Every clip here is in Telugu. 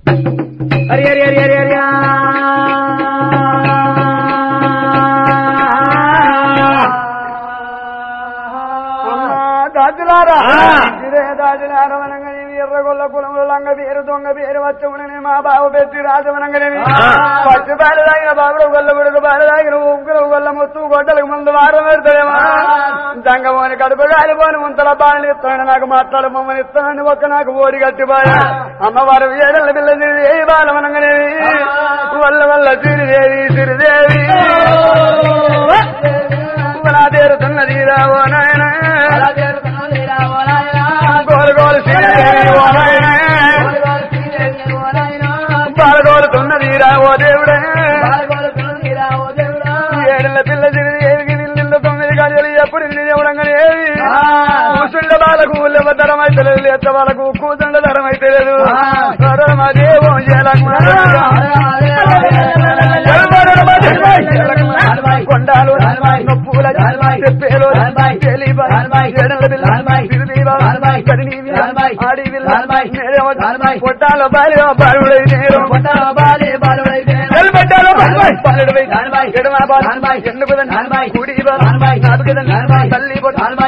హరి హరి హరి హరి హరి దాచులారా ఆ. ఇదే దాచులారా వనంగనేవి ఎర్రగొల్ల కులముల లంగ పేరు దొంగ పేరు వచ్చమునని మా బాబు పెట్టి రాజవనంగనేవి ఆ. పచ్చి బాల తాగిన బాబుడు గొల్ల గుడుకు బాల తాగిన ఉగ్గురు గొల్ల ముత్తు గొడ్డలకు ముందు వారం పెడతాడేమా దంగమోని కడుపు గాలిపోని ముంతల బాలని ఇస్తాడు నాకు మాట్లాడు మమ్మల్ని ఇస్తాను ఒక్క నాకు ఓడి కట్టిపోయా అమ్మవారు ఏడల పిల్ల ఏ బాలవనంగనేవి వల్ల వల్ల సిరిదేవి సిరిదేవి నా తీరుతున్నది రావో నాయన గోలు గోలు శ్రీదేవి ఓ నాయన పాల్గోలుతున్నది రావో దేవుడే ఏడల పిల్ల శ్రీదేవికి నిల్లు తొమ్మిది గడియలు ఎప్పుడు నిన్ను ఎవరంగానే ఏవి కూసుండ బాలకు ఉల్లెవద్దరం అయితే లేదు ఎత్త వాళ్ళకు కూతుండ ధరం అయితే లేదు దేవో కొండాలు నొప్పుల చెప్పేలో తెలియబా ఏడల పిల్ల కడినీవి ఆడివిల్ల పొట్టాలో భార్య బాలుడై నేరం నిలబడ్డాలో బాలుడై ఎడమ బాలు ఎందుకుదని కూడి తల్లి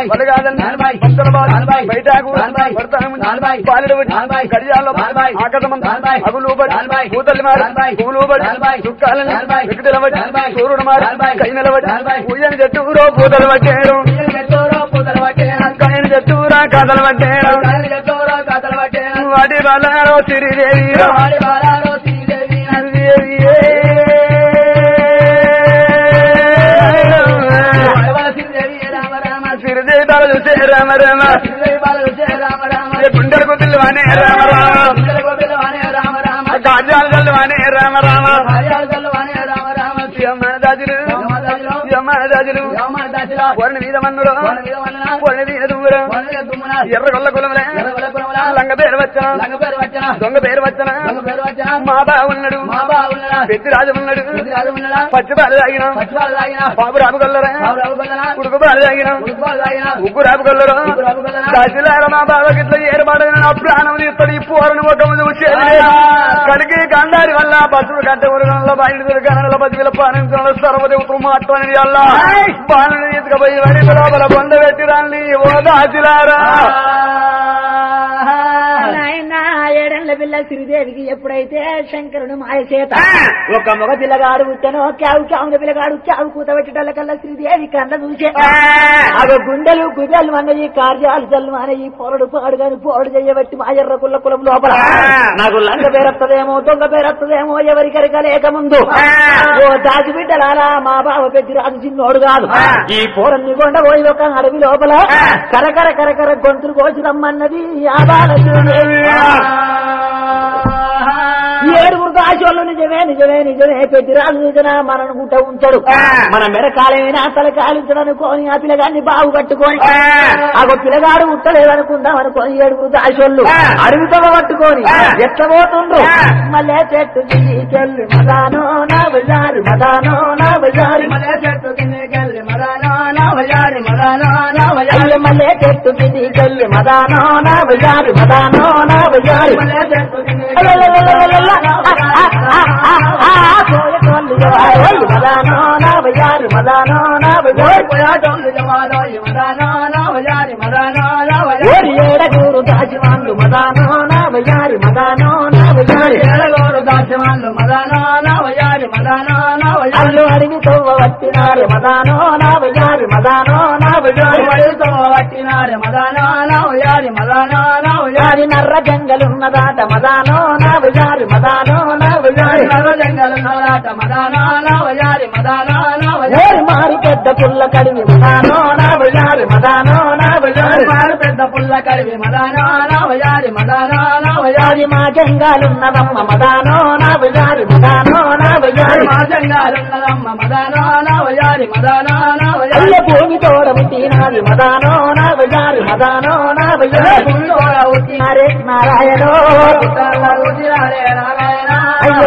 బయటకు పాలడు కడియాలో ఆకటమంత అగులు కూతల్లి మారి పూలు చుక్కాలని వికటలబడి సూర్యుడు మారి కై నిలబడి పూజని చెట్టురో పూతలు పట్టేరు కైని చెట్టురా కథలు పట్టేరు వాటి బలారో సిరిదేవి సిరిదేవి బాలు చూసే రామ రామ గుండెల గుద్దులు అనే రామ రామ గాజాలు జల్లు అనే రామ రామ యమదాజులు యమదాజులు పొరని మీద మన్నుడు పొరని మీద దుమ్ముడు ఎర్ర గొల్ల కులములే లంగ పేరు వచ్చిన దొంగ పేరు వచ్చిన మా బా ఉన్నాడు పెద్ది రాజు ఉన్నాడు పచ్చి పాలు తాగిన బాబు రాబు గొల్లరా ఉడుకు పాలు తాగిన ఉగ్గు రాబు గొల్లరు దాచిలార మా బావకి ఇట్లా ఏర్పాడైన నా ప్రాణం తీస్తాడు ఈ పోరను ఒక ముందు వచ్చేది కలిగి గండారి వల్ల బస్సులు గంట ఉరగంలో బయట దుర్గంలో బతికిల పాలించడంలో సర్వదేవతలు మాట్లాడి అల్లా బాలను తీసుకుపోయి వడి లోపల బొంద పెట్టి రాని ఓ దాచిలారా నాయనా ఏడేళ్ల పిల్ల శ్రీదేవికి ఎప్పుడైతే శంకరుడు మాయ చేత ఒక మగ పిల్లగాడు పుట్టనో క్యావు క్యావున పిల్లగాడు క్యావు కూత పెట్టేటల్ల కల్లా శ్రీదేవి కన్న చూసే అవి గుండెలు గుండెలు అన్నది కార్యాలు జల్లు అనేవి పొరడు పాడు గాని పోడు చేయబట్టి మా ఎర్ర కుల్ల కులం లోపల నాకు లంగ పేరత్తదేమో దొంగ పేరత్తదేమో ఎవరికరిక లేక ముందు ఓ దాచి బిడ్డలారా మా బావ పెద్ద రాజు చిన్నోడు కాదు ఈ పోరన్ని కొండ పోయి ఒక అడవి లోపల కరకర కరకర గొంతులు కోసి రమ్మన్నది ఆ బాలశ్రీదేవి ఏడుగురు దాచోళ్ళు నిజమే నిజమే నిజమే పెద్దిరాజు నిజన మనను గుట్ట ఉంచాడు మన మెడకాలైనా తల కాలించడనుకోని ఆ పిల్లగాన్ని బాగు కట్టుకొని ఆగో పిల్లగాడు ఉట్టలేదనుకుందాం అనుకోని ఏడుగురు దాచోళ్ళు అడవితో పట్టుకొని ఎత్తబోతుండ్రు మళ్ళీ చెట్టు చెల్లి మదానో నా బజారు మదానో నా బజారు అయ్య మళ్ళీ చెట్టు చెల్లి మదానో నా బజారు మదానో నా బజారు మదానో నా బజారు మదానో నా బజారు ఓరి ఏడగూరు దాచివాళ్ళు మదానో నా బజారు మదానో నా బజారు అల్లు అడిగి తవ్వ వచ్చినారు మదానో నా బజారు మదానో నా బజారు అది నర్ర జంగలున్నదాట మదానో నా బజారు మదానో నా బజారు ఓరి మారి పెద్ద పుల్ల కడివి మదానో నా బజారు మదానో నా బజారు పెద్ద పుల్ల కడివి మదానా వయారి మదానా అది మా జంగాలున్నదమ్మ మదానో నా బజారు మదానో నా బజారు మా జంగాలున్నదమ్మ మదానా వయారి మదానా అల్ల భూమి తోడ పుట్టినాది మదానో నా బజారు మదానో నా బజారు వయారి హరే నారాయణో అయ్య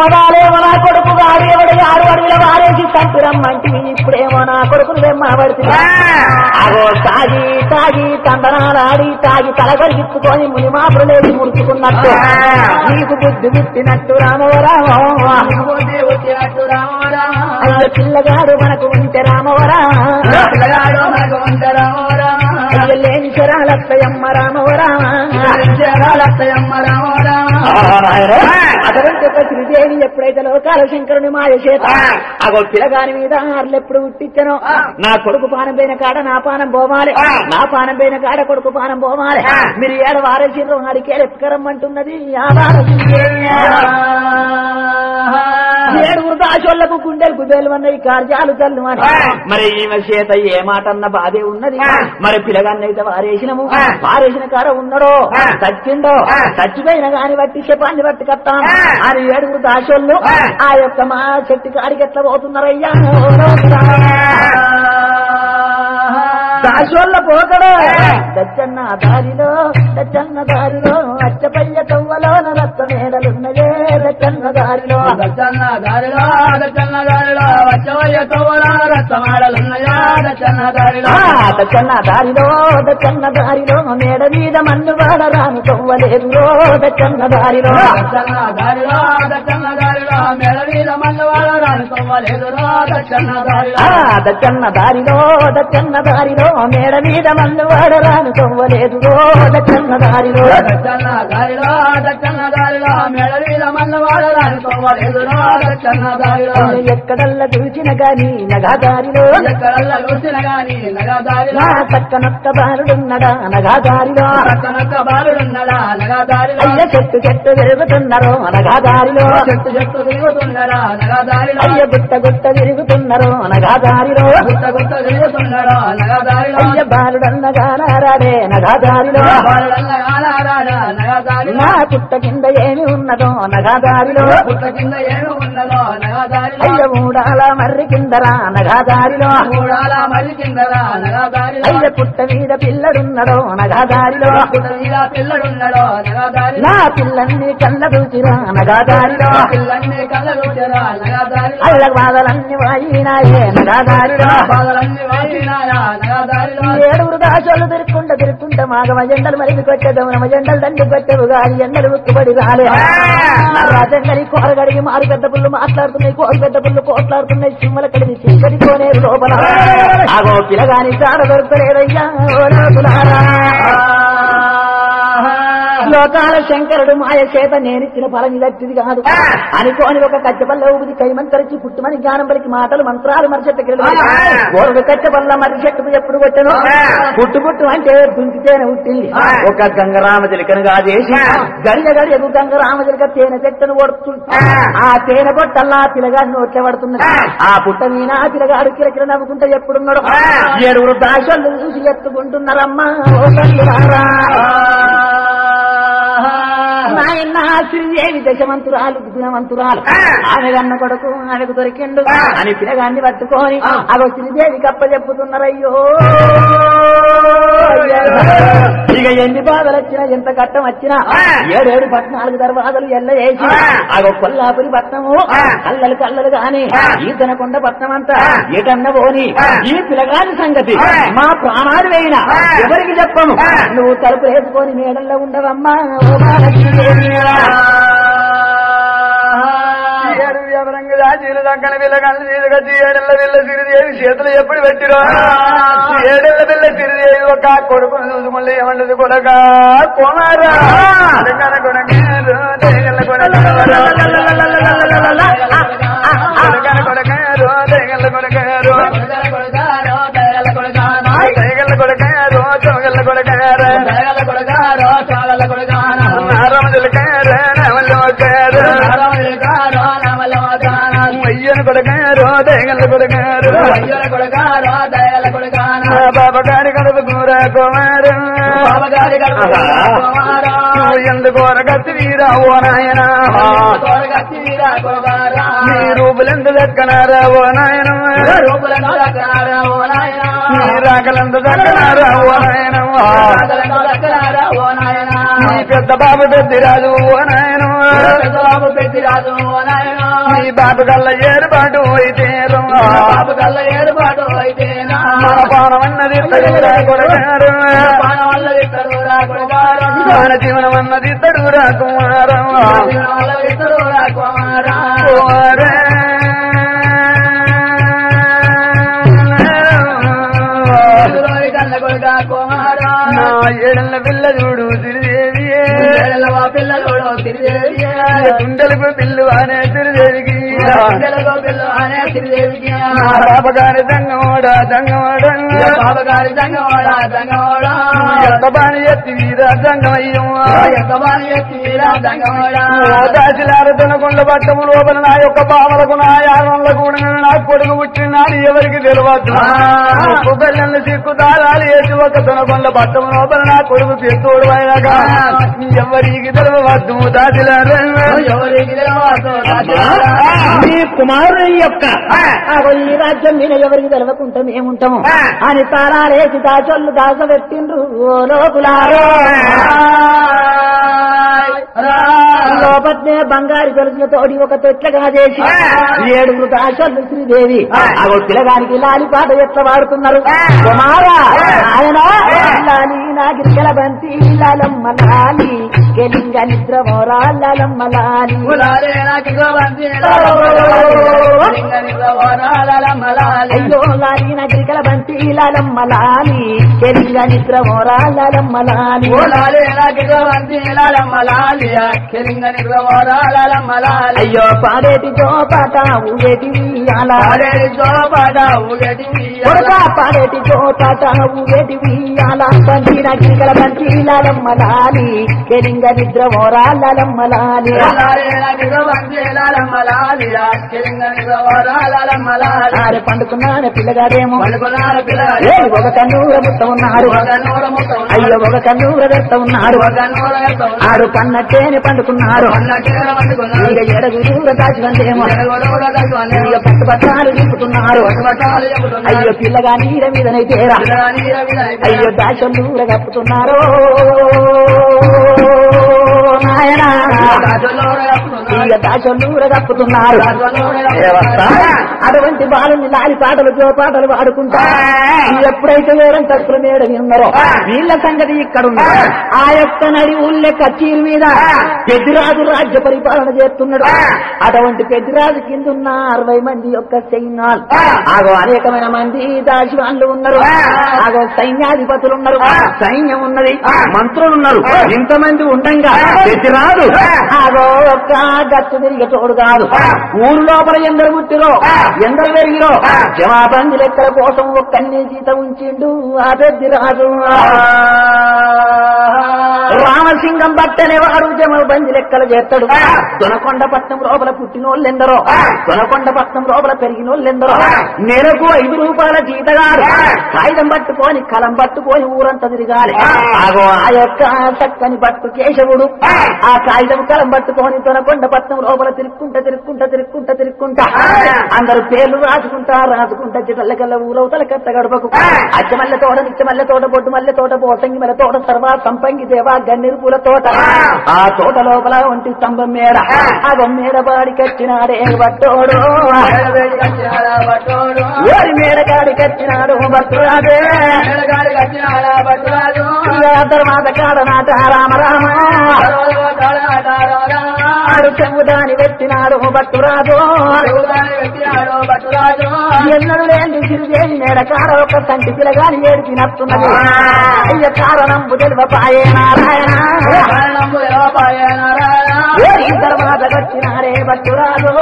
మోదాలేమో నా కొడుకు గారు ఎవడు ఆరు అడుగుల వారేసి చంపిరమ్మంటివి ఇప్పుడేమో నా కొడుకును వెమ్మబడుతుంది అగో తాగి తాగి తందనాలాడి తాగి తలగరిగిచ్చుకొని మునిమాపులు లేచి ముడుచుకున్నట్టు నీకు బుద్ధి పుట్టినట్టు రామవరామో బుద్ధి వచ్చినట్టు రామ రామ అయ్య పిల్లగాడు మనకు ఉంటే రామవరా పిల్లగాడు మనకు ఉంటే రామ రామ అయ్య లేని శరాలత్తయమ్మ రామవరా లక్షయమ్మ రామ రామ అటువంటి ఒక శ్రీదేవి ఎప్పుడైతే లోకాల శంకరుని మాయ చేత అగో పిలగాని మీద ఆర్లు ఎప్పుడు పుట్టించను నా కొడుకు పానం పోయిన కాడ నా పానం పోవాలి నా పానం పోయిన కాడ కొడుకు పానం పోవాలి మీరు ఏడ వారసిర్రు అడికేలు ఎత్తుకరమ్మంటున్నది ఆ వారసిదేవి. ఏడుగురు దాచోళ్లకు గుండెలు గుడ్డెలు అన్నాయి కార్యాలు తల్లు అని మరి ఈమె చేత ఏ మాట అన్న బాధే ఉన్నది మరి పిలగాన్నైతే వారేసినము వారేసిన కాడ ఉన్నాడో చచ్చిండో చచ్చిపోయిన గాని బట్టి శపాన్ని బట్టి కట్టాను అని ఏడుగురు దాచోళ్ళు ఆ యొక్క మా చెట్టు కాడికి ఎట్లా పోతున్నారయ్యా దాసోళ్ళ పోకడు దచ్చన్న దారిలో దచ్చన్న దారిలో అచ్చపయ్య తవ్వలోన రత్త మేడలున్నయే దచ్చన్న దారిలో దచ్చన్న దారిలో దచ్చన్న దారిలో వచ్చవయ్య తోవల రక్తమాడలున్నయా దచ్చన్న దారిలో ఆ, దచ్చన్న దారిలో దచ్చన్న దారిలో మేడ మీద మన్ను వాడరాను తవ్వలేదు దచ్చన్న దారిలో దచ్చన్న దారిలో దచ్చన్న దారిలో మెడ మీద మల్లవాడ రాని తోవలేదు దచ్చన్న దారిలో ఆ, దచ్చన్న దారిలో దచ్చన్న దారిలో మేడ మీద మన్ను వాడరాను తవ్వలేదు దచ్చన్న దారిలో దచ్చన్న దారిలో దచ్చన్న దారిలో మెడ మీద మల్లవాడ రాని తోవలేదు దచ్చన్న దారిలో ఎక్కడల్లా చూసిన గాని నగా దారిలో ఎక్కడల్లా చూసిన గాని నగా దారిలో నా చక్కనొక్క బాలుడున్నడా నగా దారిలో పక్కనొక్క బాలుడున్నడా నగా దారిలో అయ్య చెట్టు చెట్టు తిరుగుతున్నారు అనగా దారిలో చెట్టు చెట్టు తిరుగుతున్నాడా నగా దారిలో అయ్య గుట్ట గుట్ట తిరుగుతున్నారు అనగా దారిలో గుట్ట గుట్ట తిరుగుతున్నాడా నగా దారిలో అయ్య బాలుడన్నగా నారాడే నగా దారిలో బాలుడల్ల ఆలారాడా నగా దారిలో నా పుట్ట కింద ఏమి ఉన్నదో నగా దారిలో పుట్ట కింద ఏమి ఉన్నదో నగా దారిలో అయ్య మూడాల మర్రి కిందరా నగా దారిలో మూడాల మరి కిందరా నగా దారిలో అయ్య పుట్ట మీద పిల్లడున్నడో నగా దారిలో పుట్ట మీద పిల్లడున్నడో నగా దారిలో నా పిల్లల్ని కళ్ళ దూచిరా నగా దారిలో పిల్లన్ని కళ్ళలుచరా నగా దారిలో అల్ల బాధలన్నీ వాయినాయే నగా దారిలో బాధలన్నీ వాడినాయా నగా దారిలో ఏడుగురు దాసోళ్ళు తిరుక్కుంట తిరుక్కుంట మాగమ జెండలు మరిది కొట్టేద్దాం నమ జెండలు దండి కొట్టేవు గాలి ఎండలు ఉక్కుబడి రాలే రాజంగని కోరగడిగి మారు పెద్ద పుల్లు మాట్లాడుతున్నాయి కోరు పెద్ద పుల్లు కోట్లాడుతున్నాయి సింహల కడిగి చీకటి కోనేరు లోపల ఆగో పిలగాని చాడ దొరకలేదయ్యా ఓ లోతులారా. లోకాల శంకరుడు మాయ చేత నేనిచ్చిన ఫలం ఇదట్టిది కాదు అనుకోని ఒక కచ్చపల్ల ఊపిది కైమంతరిచి పుట్టుమని జ్ఞానం పలికి మాటలు మంత్రాలు మరిచెట్టు ఒక కచ్చపల్ల మరి చెట్టుకు ఎప్పుడు కొట్టను పుట్టు పుట్టు అంటే దుంకితేనే పుట్టింది ఒక గంగరామ చిలికను కాదేసి గడియ గడియకు గంగరామ చిలిక తేనె చెట్టును కొడుతుంది ఆ తేనె పొట్టల్లా పిలగాడు నోట్లే పడుతున్నది ఆ పుట్ట మీద ఆ పిలగాడు కిరకిర నవ్వుకుంటే ఎప్పుడున్నాడు ఏడుగురు దాసళ్ళు చూసి ఎత్తుకుంటున్నారమ్మా ఓ తల్లులారా. నాయన శ్రీదేవి దశమంతురాలు గుణవంతురాలు ఆమె కన్న కొడుకు ఆమెకు దొరికిండు అని పిలగాన్ని పట్టుకొని అగో శ్రీదేవికి అప్ప చెప్పుతున్నారయ్యో ఇక ఎన్ని బాధలు వచ్చినా ఎంత కట్టం వచ్చినా ఏడేడు పద్నాలుగు దర్వాజలు ఎల్ల వేసి అగో కొల్లాపురి పట్నము కల్లలు కల్లలు గాని ఈ తినకొండ పట్నం అంతా ఏటన్న పోని ఈ పిలగాని సంగతి మా ప్రాణాలు వేయినా ఎవరికి చెప్పము నువ్వు తలుపు వేసుకొని మేడల్లో ఉండవమ్మా ఓ మహాలక్ష్మీదేవి. ఏడు వ్యవరంగా దాచీలు దక్కన పిల్ల కళ్ళు తీసుకొచ్చి ఏడెళ్ళ పిల్ల సిరిదేవి చేతులు ఎప్పుడు పెట్టిరో ఏడెళ్ళ పిల్ల సిరిదేవి ఒక కొడుకును చూసుకుంటే ఏమంటది కొడక కుమారా కొడకన కొడకారు, దేగల కొడకారు. కొడకన కొడకారు, దేగల కొడకారు. దేగల కొడకారు, చోగల కొడకారు. నారమ చిలకారు, నవల కారు. అయ్యను కొడకారు దేగల కొడకారు బాబా గారి కడుపు కూర కుమారు ఎందుకు కత్తి వీరా ఓ నాయన నీ రూపులెందు దక్కనారా ఓ నాయన నీ రాకలెందు దక్కనారా ఓ నాయన నీ పిల్ల పెద్ద బాబు పెద్దిరాజు ఓ నాయను బాబు పెట్టిరాజు నాయన నీ బాబు కల్ల ఏర్పాటు అయితే బాబు కల్ల ఏర్పాటు అయితేనా మన పానం అన్నది తడురా కొడగారు పాన వల్ల ఇద్దరు రాకుమారా మన జీవనం అన్నది తడురా కుమారం వల్ల ఇద్దరు రాకుమారా కన్న కొడుక కుమారా నా ఏడల్ల పిల్ల చూడు శ్రీదేవి మా పిల్లలు తిరిగేవి తుండలకు పిల్లు అనే శ్రీదేవికి పిల్లలు పిల్లలు అనే తిరిగేవికి నా పాపగారి దంగమోడ దంగమోడ బాబగారి దంగవాడ దంగవాడ ఎంత బాని ఎత్తి వీర దంగమయ్యం ఎంత బాగా ఎత్తిరా దంగవాడ దాచిలార తినకొండ పట్టము లోపల నా యొక్క పావలకు నా యాగంలో కూడా నా కొడుకు పుట్టినాడు ఎవరికి తెలియదు ఉప్పు బెల్లం సిక్కు దారాలు వేసి ఒక తినకొండ పట్టము లోపల నా కొడుకు పెద్దోడు అయినాక ఎవరికి తెలియవద్దు దాచిలార ఎవరికి తెలియదు రాజులారా. మీ కుమారుని యొక్క ఆగో ఈ రాజ్యం మీద ఎవరికి తెలవకుంటే మేముంటాము అని తారాలేసి దాచొల్లు దాచబెట్టిండ్రు ఓ లోపులారో లోపట్నే బంగారు గొలుసుల తోడి ఒక తొట్లగా చేసి ఏడుగురు దాచొల్లు శ్రీదేవి ఆగో పిల్లగానికి లాలిపాట ఎట్లా వాడుతున్నారు కుమారా ఆయన లాలి నాగిరికల బంతి లాలమ్మ లాలి గెలింగ నిద్ర మోరా లాలమ్మ లాలి ములారే నాకు గోవంతి లింగని ప్రవరాల మలాలి అయ్యో లాలి నగరికల బంతి లాలమ్మ లాలి గెలింగ నిద్ర మోరా లాలమ్మ లాలి ములారే నాకు గోవంతి మలాలి లింగని ప్రవరాల మలాలి అయ్యో పాడేటి జోపాట ఊగేటి ఉయ్యాల అరే జోపాట ఊగటి కొడక పాడేటి జోపాట ఊగేటి ఉయ్యాల బంతి నగరికల బంతి లాలమ్మ లాలి గెలింగ నిద్ర మోరా లాలమ్మ లాలి ములారే నాకు గోవంతి మలాలి లింగని ప్రవరాల మలాలి ఆరు పండుకున్నాను పిల్లగాడేమో పలుకున్నారు ఏ పిల్లలు ఒక కన్నూర ముట్ట ఉన్నారు ఒక నూర ముక్క అయ్యో ఒక కన్నూర దత్త ఉన్నారు ఒక నూర ఆడు పన్నట్టేని పండుకున్నారు అన్నట్టు పట్టుకున్నారు ఇక ఎడగురు దాచివందేమో జగవడోడ తగ్గునే ఇక పట్టు పట్టాలు దింపుతున్నారు పట్టుబట్టాలు చెబుతున్నారు అయ్యో పిల్లగా నీడ మీదనైతేరా అయ్యో దాచొల్లూర కప్పుతున్నారు నాయనా ఇక దాచొల్లూర కప్పుతున్నారు అటువంటి బాలుని లాలి పాటలు జో పాటలు పాడుకుంటా ఎప్పుడైతే వేరం తక్కువ మేడ ఉన్నారో వీళ్ళ సంగతి ఇక్కడ ఉన్నారు ఆ యొక్క నడి ఊళ్ళే కచ్చీరు మీద పెద్దిరాజు రాజ్య పరిపాలన చేస్తున్నాడు అటువంటి పెద్దిరాజు కింద ఉన్న అరవై మంది యొక్క సైన్యాలు ఆగో అనేకమైన మంది దాశివాన్లు ఉన్నారు ఆగో సైన్యాధిపతులు ఉన్నారు సైన్యం ఉన్నది మంత్రులు ఉన్నారు ఇంతమంది ఉండంగా పెద్దిరాజు ఆగో ఒక్క గచ్చు తిరిగి తోడు కాదు ఊరు లోపల ఎందరు పుట్టిరో ఎందరు పెరిగిరో జవాబంది లెక్కల కోసం ఒక్కన్ని సీత ఉంచిండు ఆ పెద్దిరాజు రామసింగం బట్టనే వాడు జమబంది లెక్కలు చేస్తాడు తొనకొండ పట్నం లోపల పుట్టినోళ్ళెందరో తొనకొండ పట్నం లోపల పెరిగినోళ్ళెందరో నెలకు ఐదు రూపాయల జీతగాడు కాగితం పట్టుకొని కలం పట్టుకొని ఊరంతా తిరగాలి ఆగో ఆ యొక్క చక్కని పట్టు కేశవుడు ఆ కాగితం కలం పట్టుకొని తొనకొండ పట్నం లోపల తిరుక్కుంటా తిరుక్కుంటా తిరుక్కుంటా తిరుక్కుంటా అందరు పేర్లు రాసుకుంటా రాసుకుంటా చిటల్లకల్ల ఊరవుతల కట్ట గడపకు అచ్చమల్ల తోట నిత్యమల్ల తోట బొట్టు మల్లె తోట పోతంగి మల్ల తోట సర్వా సంపంగి దేవా గన్నిరు పూల తోట ఆ తోట లోపల ఒంటి స్తంభం మేడ ఆ మేడ బాడి కట్టినాడే బట్టోడు ఓరి మేడ కాడి కట్టినాడు భక్తురాజే తర్వాత కాడ నాట రామ రామ ఆడు చెవుదాని పెట్టినాడు భక్తురాజు ఎన్నడు లేని సిరిదేవి మేడ కాడ ఒక సంటి పిలగాని ఏడిచినట్టున్నది అయ్య కారణం తెలివ పాయే నారాయణ ఓరి తర్వాత వచ్చినారే భక్తురాజు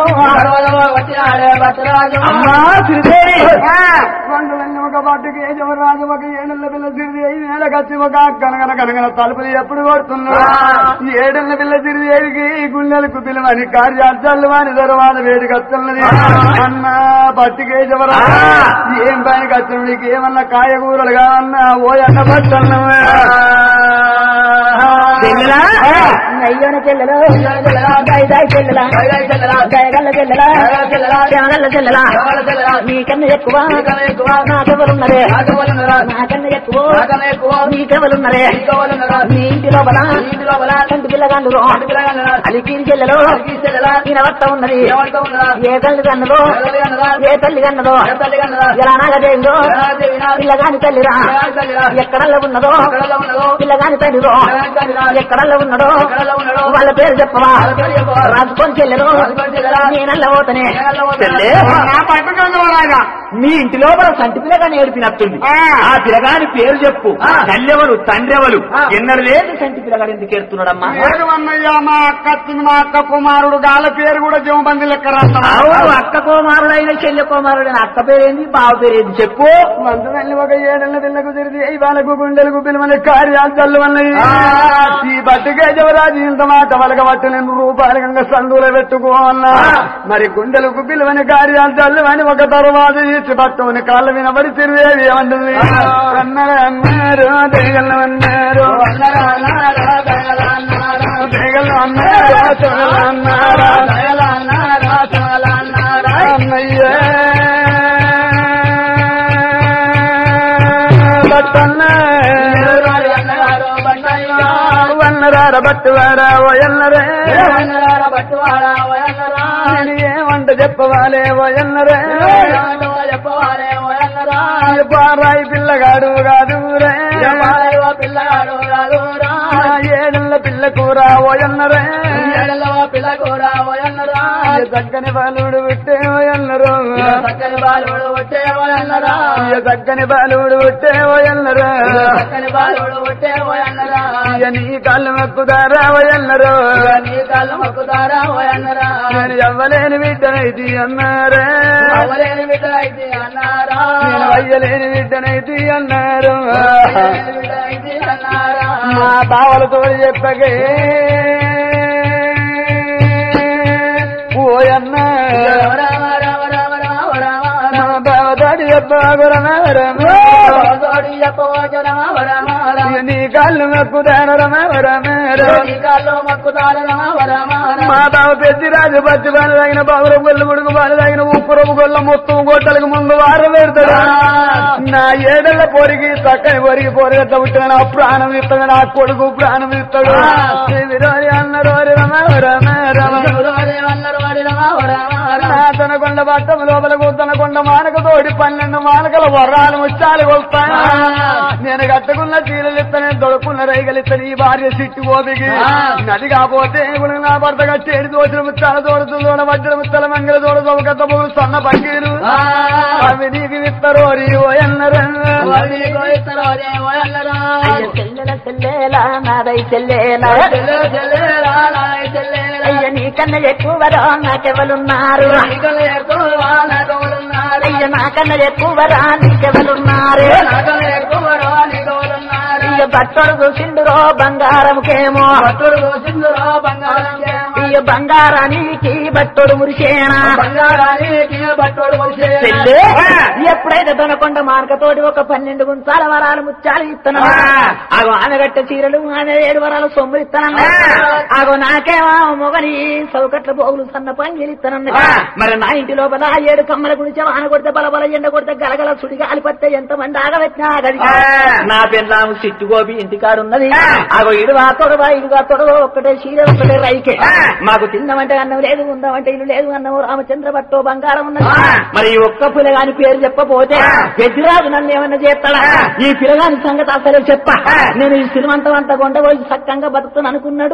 అమ్మా సిరిదేవి ఒక పట్టుకి రాజు ఒక ఏడెళ్ళ పిల్ల సిరిదేవి నేలకచ్చి ఒక కనగన కనగన తలుపులు ఎప్పుడు కొడుతున్నాడు ఏడెళ్ళ పిల్ల సిరిదేవికి గుండెలకు పిలువని కార్యార్థాలు అని తర్వాత వేడికి వస్తున్నది అన్న పట్టుకేశవరా ఏం పైన కచ్చిన నీకు ఏమన్నా కాయగూరలు కావన్నా ఓ అన్న పట్టన్నా చెల్లెలా? అయ్యోన చెల్లెలో దయదాయి చెల్లెలా దయగల్ల చెల్లెలా శ్యామగల్ల చెల్లెలా నీకన్నా ఎక్కువ నాకెవరున్నరే నాకన్నా ఎక్కువ నీకెవరున్నరే నీ ఇంటి లోపల కంటి పిల్లగాండ్రు అలికీని చెల్లెలో ఈయన ఉన్నది ఏ తల్లి కన్నదో ఏ తల్లి కన్నదో ఎలా నాగదేవిదో పిల్లగాని తల్లిరా ఎక్కడల్లో ఉన్నదో పిల్లగాని తల్లిరో ఎక్కడల్లో ఉన్నదో వాళ్ళ పేరు చెప్పవా రాసుకొని చెల్లెరు నేనల్ల పోతనే చెల్లె నా పట్టుకుంది రాజా మీ ఇంటి లోపల సంటి పిల్లగాని ఏడిపినట్టుంది ఆ పిల్లగాని పేరు చెప్పు తల్లెవరు తండ్రెవరు ఎన్నడు లేదు సంటి పిల్లగాడు ఎందుకు ఏడుతున్నాడమ్మా పేరు అన్నయ్య మా అక్క వచ్చింది మా అక్క కుమారుడు గాల పేరు కూడా జీవబంది లెక్క రాస్తాం అవును అక్క కుమారుడైన చెల్లె కుమారుడైన అక్క పేరేంది బావ పేరేంది చెప్పు మంత్రులు ఒక ఏడెళ్ళ పిల్లకు తిరిగి వాళ్ళకు గుండెలకు పిలువని కార్యాలు చల్లు అన్నయ్య ఈ బట్టుకే జవరాజు ఇంత మాట వలక పట్టు నేను రూపాయలు గంగ సందులో పెట్టుకోవాలన్నా మరి గుండెలకు పిలువని కార్యాలు చల్లు అని ఒక తర్వాత ఇచ్చి పట్టుకుని కాళ్ళ వినబడి తిరిగేది ఏమంటుంది అన్నారు అన్నారు దేగలు అన్నారు దేగలు అన్నారు తొగలు అన్నారు అన్నయ్యే వన్నరార బట్టువారా ఓయన్నరే నేను ఏమంట చెప్పవాలే ఓయన్నరే పారాయి పిల్లగాడు కాదు రే ఏడల్ల పిల్ల కూర ఓయన్నరే చక్కని బాలుడు విట్టే ఓయన్నరు చక్కని బాలుడు విట్టే ఓయన్నరు నీ కాళ్ళు మక్కుదారా ఓయన్నరు నేను ఎవ్వలేని బిడ్డనైతి అన్నారే నేను అయ్యలేని బిడ్డనైతి అన్నారు మా బావలతో చెప్పగే ఓయన్న మా బావతోటి చెప్పగరమరమ నీ కాళ్ళు మక్కుదాన రమరమర మా బావ పెద్దిరాజు పచ్చి బాలు తగిన బాబుర గొల్లు గుడుగు బాలు తగిన ఉప్పు రొమ్ము గొల్ల మొత్తం గొట్టలకు ముందు వారం పెడతాడు నా ఏడల పొరిగి చక్కని పొరిగి పొరిగట్ల పుట్టిన నా ప్రాణం ఇస్తాడు నా కొడుకు ప్రాణం ఇస్తాడు విరోరి అన్న రోరి రమ రమ రమ నా తనకొండ పట్టం లోపల తనకొండ మానక తోడి పన్నెండు మానకల వరాలు ముచ్చాలు కొలుస్తాను నేను కట్టుకున్న చీరలు ఇస్తాను దొడుకున్న రైగలు ఇస్తాను ఈ భార్య సిట్టు ఓపికి నది కాకపోతే ఇప్పుడు నా భర్త కట్టేడు దోచిన ముచ్చాల తోడుతూ తోడ వజ్ర ముచ్చల మంగళ తోడ చౌకత పోగు సన్న పక్కీరు అవి నీకు ఇస్తారు అయ్య చెల్లెల చెల్లెలా నాదై చెల్లెలా అయ్య నీకన్నా ఎక్కువరా నాకెవలున్నారు అయ్య నాకన్నా ఎక్కువరా నీకెవలున్నారు అయ్య బట్టడు చూసిండురో బంగారముకేమో అయ్య బంగారానికి బట్టడు మురిసేనా చెల్లె ఎప్పుడైతే దొనకొండ మార్కతోటి ఒక పన్నెండు గుంచాల వరాలు ముచ్చాలు ఇస్తాను అగో ఆమె గట్ట చీరలు ఆమె ఏడు వరాలు సొమ్ములు ఇస్తానన్న అగో నాకేమో మొగని చౌకట్ల పోగులు సన్న పంగిలు ఇస్తానన్న మరి నా ఇంటి లోపల ఆ ఏడు కమ్మల గురించి వాన కొడితే బలబల ఎండ కొడితే గలగల సుడిగా అలిపడితే ఎంత మంది ఆగవచ్చినా గది నా పెళ్ళాము సిట్టు గోపి ఇంటికాడున్నది అగో ఇడువా తొడవా ఇడుగా తొడవ ఒక్కటే చీర ఒక్కటే రైకే మాకు తిందామంటే అన్నం లేదు ఉందామంటే ఇల్లు లేదు అన్నం రామచంద్ర భట్టో బంగారం ఉన్నది మరి ఈ ఒక్క పిల్లగాని పేరు చెప్పపోతే పెద్దిరాజు నన్ను ఏమన్నా చేస్తాడా ఈ పిల్లగాని సంగతి అసలే చెప్ప నేను ఈ సినిమంతం అంతా కొండపోయి సక్కంగా బతుకుతాను అనుకున్నాడు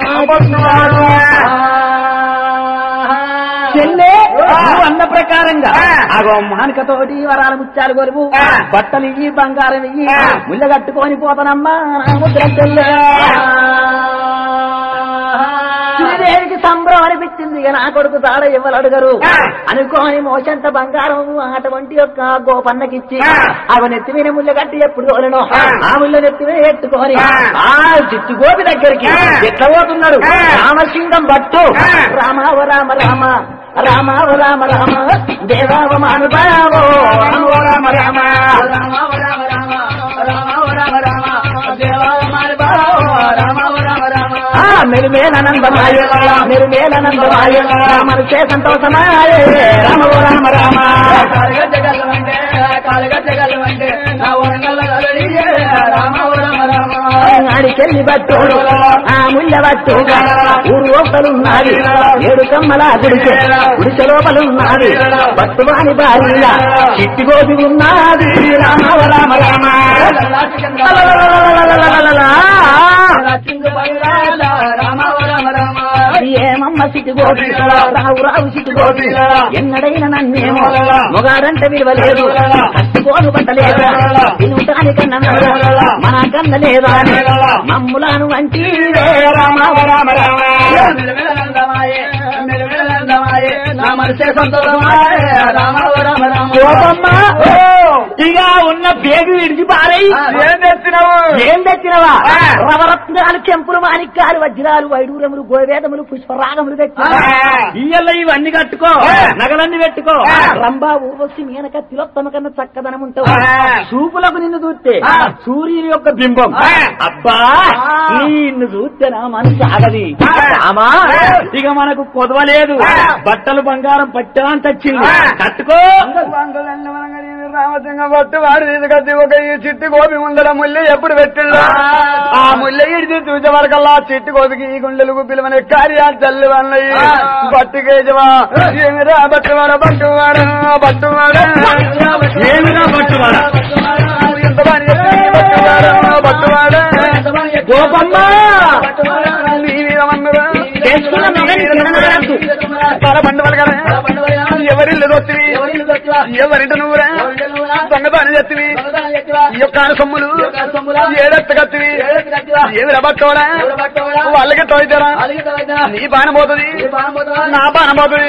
చెల్లె నువ్వు అన్న ప్రకారంగా అగో మానికతోటి వరాల ముత్యాలు కొరువు బట్టలు ఇయ్యి బంగారం ఇయ్యి ముళ్ళ కట్టుకొని పోతానమ్మా నా ముద్ర చెల్లె శ్రీదేవికి సంబరం అనిపించింది ఇక నా కొడుకు తాడ ఇవ్వలు అడగరు అనుకోని మోసంత బంగారం అటువంటి యొక్క గోపన్నకిచ్చి అవి నెత్తి మీద ముళ్ళ కట్టి ఎప్పుడు తోలను ఆ ముళ్ళ నెత్తి మీద ఎత్తుకొని ఆ చిత్తు గోపి దగ్గరికి ఎట్లా పోతున్నాడు రామసింగం భట్టు రామావ రామ రామ రామావ రామ రామ దేవావ మానుభావో రామ రామ ఆ మెరుమేలనందమాయ మెరుమేలనందమాయ మనసే సంతోషమాయే రామ ఓ రామ రామ కాలుగట్టగలవంటే కాలుగట్టగలవంటే నా వరంగల్ రామ ఓ రామ రామ ఆడికెళ్ళి బట్టోడు ఆ ముళ్ళ బట్టోగా ఊరు లోపలున్నది ఏడు కమ్మల గుడిసె గుడిసె లోపలున్నది బట్టువాని భార్య చిట్టి గోపి ఉన్నది రామ ఓ రామ రామ లక్ష్మి బయలాల రామ ఓ రామ రామ ఏమమ్మ సిటి గోపి రావు రావు సిటి గోపి ఎన్నడైనా నన్నేమో మొగాడంటే విలువలేదు కట్టుకోను పట్టలేదు తినుటానికన్నా మన కన్న లేదా అని మమ్ములను వంటి రామ రామ రామ మెలమెలనందమాయే మెలమెలనందమాయే నా మనసే సంతోషమాయే రామ ఓ రామ రామ కోపమ్మ ఇక ఉన్న పేగు విడిచి పారై ఏం తెచ్చినావు ఏం తెచ్చినవా రవరత్నాలు చెంపులు మాణిక్యాలు వజ్రాలు వైడూరములు గోవేదములు పుష్పరాగములు తెచ్చిన ఇయ్యల్ల ఇవన్నీ కట్టుకో నగలన్నీ పెట్టుకో రంభా ఊర్వశి మీనక తిలోత్తమ కన్నా చక్కదనం ఉంటావు చూపులకు నిన్ను చూస్తే సూర్యుని యొక్క బింబం అబ్బా నిన్ను చూస్తే నా మనసు ఆగది ఆమా ఇక మనకు కొదవలేదు బట్టలు బంగారం పట్టాంత వచ్చింది కట్టుకో రామసింగ పట్టు వాడు తీసుకొచ్చి ఒక ఈ చిట్టి గోపి ముందర ముల్లె ఎప్పుడు పెట్టిండు ఆ ముల్లె ఇడిచి చూసే వరకల్లా ఆ చిట్టి గోపికి ఈ గుండెలకు పిలువని కార్యాలు చల్లి వన్నాయి పట్టుకేజవా ఏమిరా బట్టువాడ బట్టువాడ బట్టువాడ ఏమిరా పట్టువాడ ఎంత పని చేసింది బట్టువాడ బట్టువాడ గోపమ్మ నీ మీద మన్నురా చేసుకున్న మగని తిననాడద్దు. తల పండుగలు కదా ఎవరిల్లు దొత్తివి ఎవరింటి నువ్వురా దొంగ పని చెత్తివి ఈ యొక్క సొమ్ములు ఏడెత్త కత్తివి ఏమి రబట్టోడా వాళ్ళకి తోయితరా నీ బాణం పోతుంది నా బాణం పోతుంది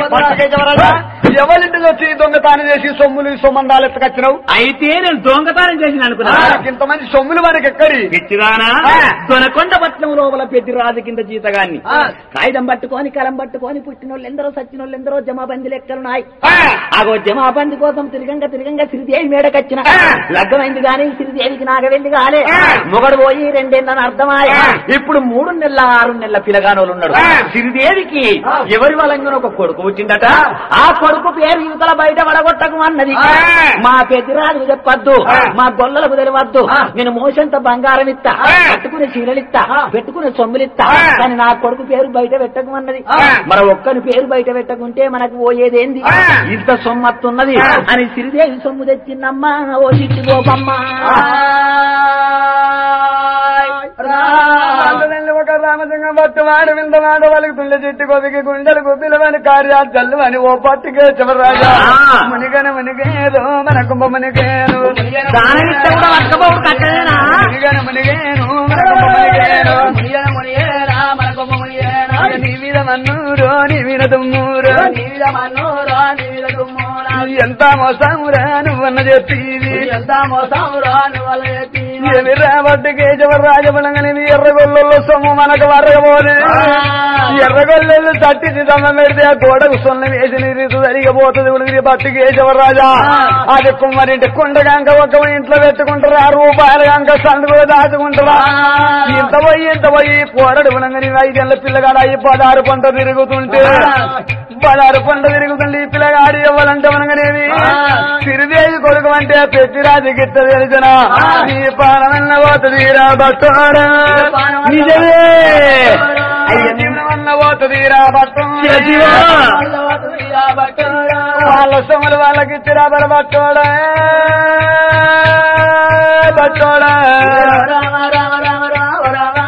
ఎవరింటికి వచ్చి దొంగతానం చేసి సొమ్ములు సొమ్మందాలు ఎత్తకచ్చినావు అయితే నేను దొంగతనం చేసిన అనుకున్నా ఇంతమంది సొమ్ములు మనకి ఎక్కడి గట్టిదానా దొనకొండ పట్నం లోపల పెద్ద రాజు కింద జీతగాన్ని కాగితం పట్టుకొని కలం పట్టుకొని పుట్టినోళ్ళు ఎందరో సచ్చినోళ్ళు ఎందరో జమాబంది లెక్కలున్నాయి అగో జమాబంది కోసం తిరగంగా తిరగంగా సిరిదేవి మేడకచ్చిన లగ్గమైంది గాని సిరిదేవికి నాగవెళ్ళి కాలే మొగడు పోయి రెండేళ్ళని అర్థమాయ ఇప్పుడు మూడు నెలల ఆరు నెలల పిల్లగానోళ్ళు ఉన్నాడు సిరిదేవికి ఎవరి వలంగా ఒక కొడుకు పుట్టిందట ఆ కొడుకు పేరు యువతల బయట పడగొట్టకు అన్నది మా పెద్దరాజు చెప్పద్దు మా గొల్లలకు తెలియవద్దు నేను మోసంత బంగారం ఇస్తా కట్టుకునే చీరలు ఇస్తా పెట్టుకునే సొమ్ములు ఇస్తా కానీ నా కొడుకు పేరు బయట పెట్టకమన్నది మన ఒక్కని పేరు బయట పెట్టకుంటే మనకు పోయేదేంది ఇంత సొమ్మత్తున్నది అని సిరిదేవి సొమ్ము తెచ్చిందమ్మా ఓ చిట్టి గోపమ్మ ఒక రామసింగం పట్టువాడు విందవాడు వాళ్ళకి తుండె చెట్టు కొదికి గుండెలు గుబ్బిలవని కార్యాలు చల్లు అని ఓ పట్టుకే చివరాజా మునిగన మునిగేదో మన కుంభ మునిగేను దానమిస్తే కూడా వర్కపోడు కట్టలేనా మునిగన మునిగేను మన కుంభ మునిగేను నీ మీద మన్నూరు నీ మీద తుమ్మూరు ఎంత మోసమురా నువ్వన్న చెప్పిది ఏమి రాబట్టి కేశవర రాజబలంగని ఎర్రగొల్లలో సొమ్ము మనకు వరగబోదు ఎర్రగొల్లెళ్ళు తట్టించి దమ్మ పెడితే ఆ గోడకు సొన్న వేసి నీరు జరిగిపోతుంది ఉడికి పట్టు కేశవర రాజా అది కుమ్మరింటి కుండగాంక ఒక ఇంట్లో పెట్టుకుంటారు ఆ రూపాయలు గంక సందుకు దాచుకుంటారా ఇంత పోయి ఇంత పోయి పోరడు ఉనంగని ఐదేళ్ల పిల్లగాడు అయ్యి పదహారు పంట తిరుగుతుంటే పదహారు పంట తిరుగుతుంటే ఈ పిల్లగాడు ఇవ్వాలంటే మనగనేది సిరిదేవి కొడుకు అంటే పెద్దిరాజు గిట్ట తెలిసిన ఈ పాలనన్న పోతుందిరా బట్టోడా నిజమే అయ్య నిన్న పోతుందిరా బట్టోడా వాళ్ళ సొమ్ములు వాళ్ళకి ఇచ్చిరా బర బట్టోడా బట్టోడా